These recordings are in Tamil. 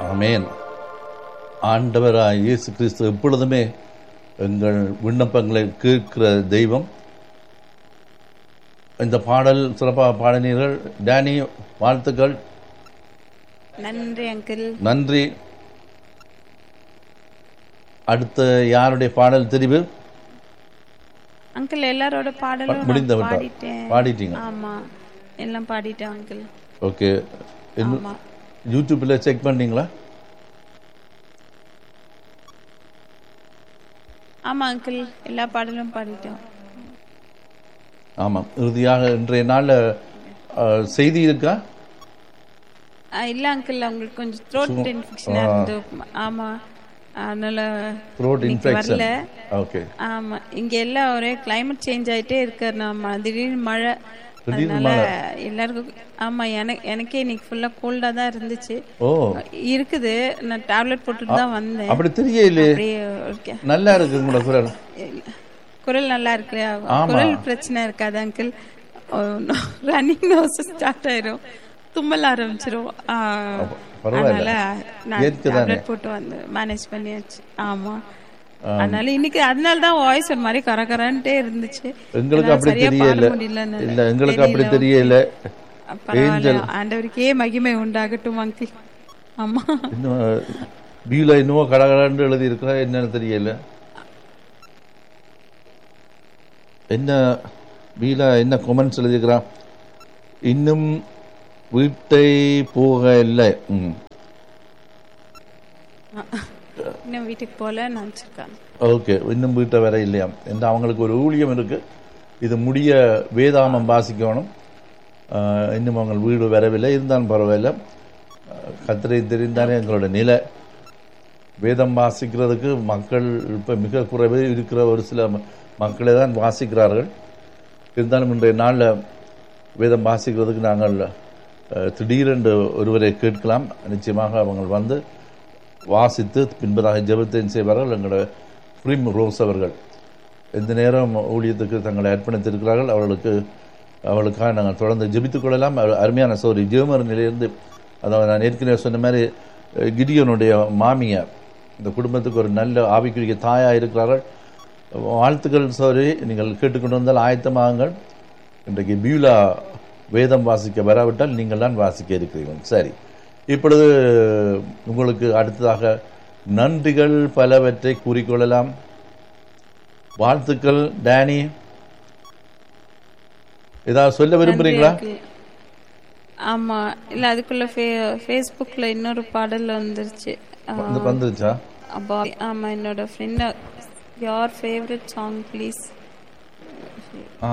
ஆமென் ஆண்டவராய் இயேசு கிறிஸ்து எப்பொழுதுமே எங்கள் விண்ணப்பங்களை கேட்கிற தெய்வம் இந்த பாடல் சிறப்பாக பாடினீர்கள் டேனி வாழ்த்துக்கள் நன்றி அங்கிள் நன்றி அடுத்த யாருடைய பாடல் தெரிவு அங்கிள் எல்லாரோட பாடலும் நான் முடிந்து விட்டா பாடிட்டேன் பாடிட்டீங்க ஆமா எல்லாம் பாடிட்டேன் அங்கிள் ஓகே இன்னும் ஆமா யூடியூப்பில் செக் பண்ணீங்களா ஆமா அங்கிள் எல்லா பாடலும் பாடிட்டோம் ஆமாம் இறுதியாக இன்றைய நாளில் செய்தி இருக்கா ஆ, இல்ல அங்கிள் அவங்களுக்கு கொஞ்சம் த்ரோட் இன்ஃபெக்ஷனா இருந்து ஆமா அதனால த்ரோட் இன்னைக்கு இன்ஃபெக்ஷன் வரல ஓகே ஆமா இங்க எல்லாம் ஒரே கிளைமேட் சேஞ்ச் ஆயிட்டே இருக்கு நம்ம திடீர்னு மழை திடீர்னு அதனால எல்லாருக்கும் ஆமா எனக்கு எனக்கே இன்னைக்கு ஃபுல்லா கோல்டா தான் இருந்துச்சு ஓ இருக்குது நான் டேப்லெட் போட்டுட்டு தான் வந்தேன் அப்படி தெரியலையே அப்படியே ஒரு நல்லா இருக்கு உங்களோட குரல் குரல் நல்லா இருக்கு குரல் பிரச்சனை இருக்காது அங்கிள் ரன்னிங் நோஸ் ஸ்டார்ட் ஆயிரும் தும்மல் ஆரம்பிச்சிரும் ஆ, பரவாயில்ல. அதனால நான் இயற்கை தானே. டேப்லெட் போட்டு வந்து மேனேஜ் பண்ணியாச்சு ஆமா அதனால இன்னைக்கு அதனால தான் வாய்ஸ் ஒரு மாதிரி கரகரன்ட்டே இருந்துச்சு எங்களுக்கு என்னால அப்படி சரியா பாட தெரியல முடியலன்னு இல்ல எங்களுக்கு அப்படி தெரியல பரவாயில்ல ஆண்டவருக்கே மகிமை உண்டாகட்டும் அங்கிள் ஆமா இன்னும் பியூல இன்னும் கடகடன்னு எழுதி இருக்கா என்னன்னு தெரியல என்ன பியூல என்ன கொமெண்ட்ஸ் எழுதியிருக்கிறான் இன்னும் வீட்டை போக இல்லை ம் இன்னும் வீட்டுக்கு போல நினைச்சிருக்காங்க ஓகே இன்னும் வீட்டை வர இல்லையா என்று அவங்களுக்கு ஒரு ஊழியம் இருக்கு இது முடிய வேதாமம் வாசிக்கணும் ஆஹ், இன்னும் அவங்க வீடு வரவில்லை இருந்தாலும் பரவாயில்ல கத்திரை தெரிந்தாலே எங்களோட நிலை வேதம் வாசிக்கிறதுக்கு மக்கள் இப்போ மிக குறைவே இருக்கிற ஒரு சில ம- மக்களே தான் வாசிக்கிறார்கள் இருந்தாலும் இன்றைய நாளில் வேதம் வாசிக்கிறதுக்கு நாங்கள் அஹ், திடீரென்று ஒருவரை கேட்கலாம் நிச்சயமாக அவங்க வந்து வாசித்து பின்பதாக ஜெபத்தையும் செய்வார்கள் எங்களோட பிரிம் ரோஸ் அவர்கள் எந்த நேரம் ஊழியத்துக்கு தங்களை அர்ப்பணித்திருக்கிறார்கள் அவர்களுக்கு அவளுக்காக நாங்கள் தொடர்ந்து ஜெபித்துக் கொள்ளலாம் அவர் அருமையான சௌரி ஜெயமர் நிலையிலிருந்து அதாவது நான் ஏற்கனவே சொன்ன மாதிரி அஹ், கிடியோனுடைய மாமியார் இந்த குடும்பத்துக்கு ஒரு நல்ல ஆவிக்குரிய தாயாக இருக்கிறார்கள் வாழ்த்துக்கள் சௌரி நீங்கள் கேட்டுக்கொண்டு வந்தால் ஆயத்தமாகுங்கள் இன்றைக்கு பியூலா வேதம் வாசிக்க வராவிட்டால் நீங்கள் தான் வாசிக்க இருக்கிறீர்கள் சரி இப்பொழுது உங்களுக்கு அடுத்ததாக நன்றிகள் பலவற்றை கூறிக்கொள்ளலாம் வாழ்த்துக்கள் டேனி ஏதாவது சொல்ல விரும்புறீங்களா நன்றி, uncle. ஆமா இல்ல அதுக்குள்ள ஃபே- ஃபேஸ்புக்ல இன்னொரு பாடல் வந்துருச்சு வந்து வந்துருச்சா அப்பா ஆமா என்னோட ஃப்ரெண்ட் யார் ஃபேவரட் சாங் ப்ளீஸ் ஆ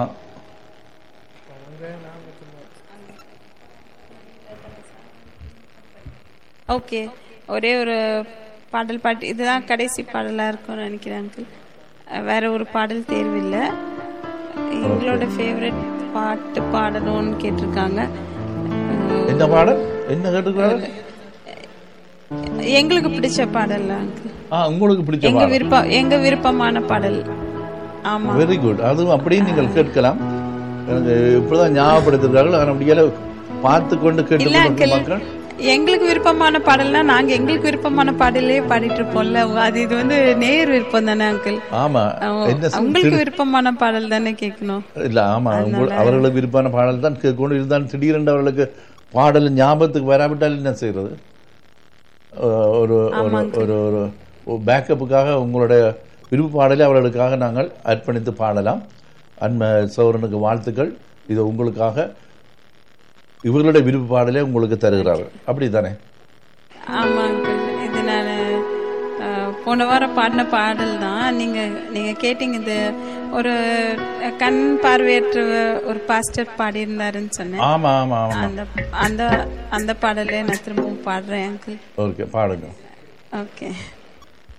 ஓகே ஒரே ஒரு பாடல் பாட்டு இதுதான் கடைசி பாடலா இருக்கும்னு நினைக்கிறேன் uncle. அஹ் வேற ஒரு பாடல் தேர்வு இல்ல எங்களோட ஃபேவரட் பாட்டு பாடணும்னு கேட்டிருக்காங்க அஹ் என்ன பாடல் என்ன கேட்டுக்கிறாரு எங்களுக்கு பிடிச்ச பாடல் அங்கிள் ஆ உங்களுக்கு பிடிச்ச எங்க பாடல் விருப்பம் எங்க விருப்பமான பாடல் ஆமா வெரி குட் அதுவும் அப்படியே நீங்கள் கேட்கலாம் எனக்கு இப்படிதான் ஞாபகப்படுத்திருக்கார்கள் ஆனால் முடியல பார்த்து கொண்டு இல்ல கேட்டு அங்கிள் மக்கள் எங்களுக்கு விருப்பமான பாடல்னா நாங்க எங்களுக்கு விருப்பமான பாடலே பாடிட்டு இருப்போம்ல அது இது வந்து நேர் விருப்பம் தானே அங்கிள் ஆமா என்ன சொல்~ உங்களுக்கு விருப்பமான பாடல் தானே கேட்கணும் இல்ல ஆமா உங்கள் அவர்களுக்கு விருப்பான பாடல் தான் கேட்கணும் இருந்தாலும் திடீரென்று அவர்களுக்கு பாடல் ஞாபகத்துக்கு வராவிட்டால் என்ன செய்யறது அஹ் ஒரு ஒரு ஒரு ஒரு பேக்கப்புக்காக உங்களுடைய விருப்ப பாடலை அவர்களுக்காக நாங்கள் அர்ப்பணித்து பாடலாம் அன்ம சௌரனுக்கு வாழ்த்துக்கள் இது உங்களுக்காக இவர்களுடைய விருப்ப பாடலை உங்களுக்கு தருகிறார்கள் அப்படித்தானே ஆமா அங்கிள் இது நான் போன வாரம் பாடின பாடல் தான் நீங்க நீங்க கேட்டீங்க இது ஒரு கண் பார்வையற்ற ஒரு பாஸ்டர் பாடியிருந்தாருன்னு சொன்னேன் ஆமா ஆமா ஆமா அந்த அந்த அந்த பாடலே நான் திரும்பவும் பாடுறேன் அங்கிள் ஓகே பாடுங்க ஓகே